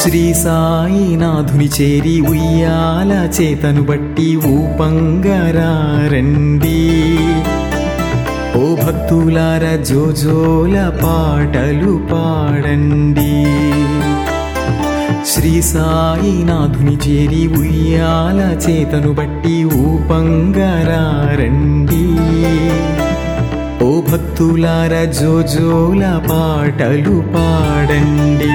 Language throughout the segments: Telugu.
శ్రీ సాయినాథుని చేరి ఉయ్యాల చేతను బట్టి ఊపంగరారండి ఓ భక్తులార జోజోల పాటలు పాడండి శ్రీ సాయినాథుని చేరి ఉయ్యాల చేతను బట్టి ఊపంగరారండి ఓ భక్తులార జోజోల పాటలు పాడండి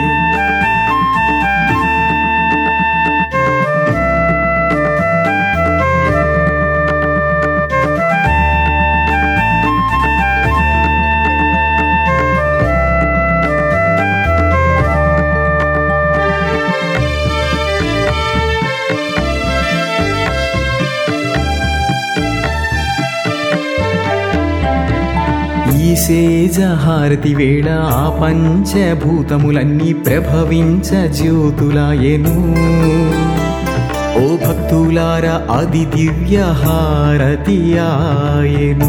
ఈ సేజహారతి వేళ ఆ పంచభూతములన్నీ ప్రభవించ జ్యోతులాయెను ఓ భక్తులార అది దివ్య హారతి ఆయెను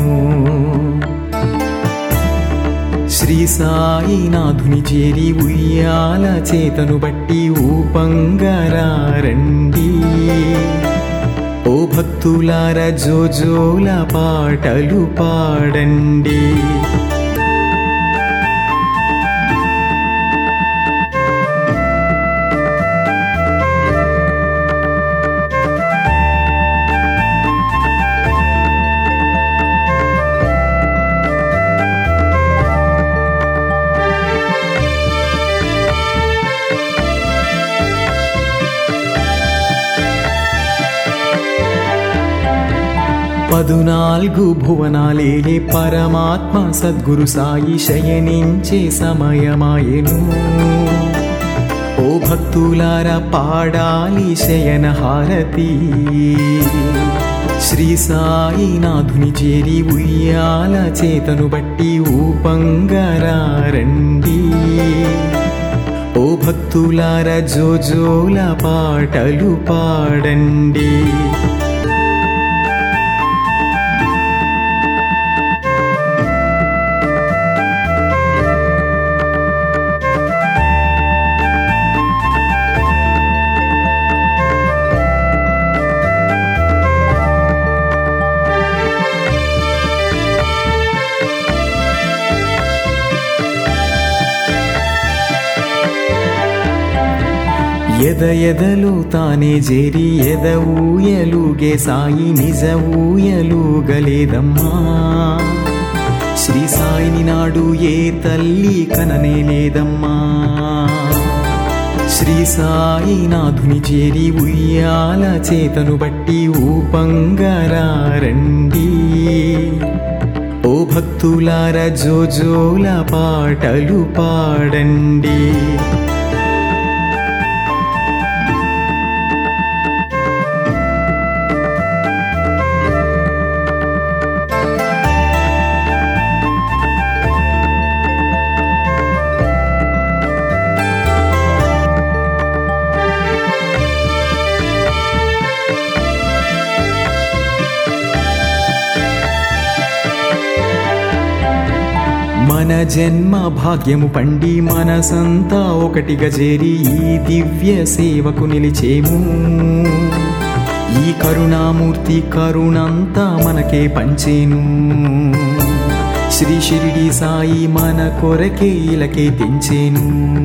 శ్రీ సాయినాథుని చేరి ఉయ్యాల చేతను బట్టి ఊపంగరారండి ఓ భక్తులార జోజోల పాటలు పాడండి పదునాలుగు భువనాలేలే పరమాత్మ సద్గురు సాయి శయనించే సమయమాయెను ఓ భక్తులార పాడాలి శయన హారతి శ్రీ సాయినాథుని చేరి ఉయ్యాల చేతను బట్టి ఊపంగరారండి ఓ భక్తులార జోజోల పాటలు పాడండి ఎద ఎదలు తానే జేరి ఎద ఊయలుగే సాయి నిజ ఊయలుగలేదమ్మా శ్రీ సాయిని నాడు ఏ తల్లి కననే లేదమ్మా శ్రీ సాయినాథుని చేరి ఉయ్యాల చేతను బట్టి ఊపంగరారండి ఓ భక్తులార జోజోల పాటలు పాడండి మన జన్మ భాగ్యము పండి మనసంతా ఒకటిగా చేరి ఈ దివ్య సేవకు నిలిచేము ఈ కరుణామూర్తి కరుణంతా మనకే పంచేను శ్రీ షిరిడి సాయి మన కొరకే ఇలకే తెంచేను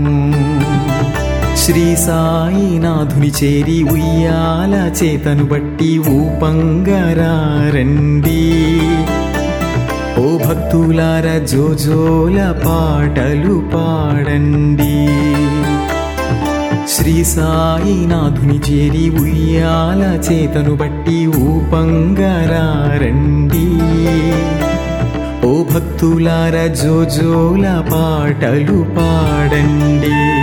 శ్రీ సాయినాథుని చేరి ఉయ్యాల చేతను బట్టి ఊపంగరారండి ఓ భక్తులార జోజోల పాటలు పాడండి శ్రీ సాయినాథుని చేరి ఉయ్యాల చేతను బట్టి ఊపంగరారండి ఓ భక్తులార జోజోల పాటలు పాడండి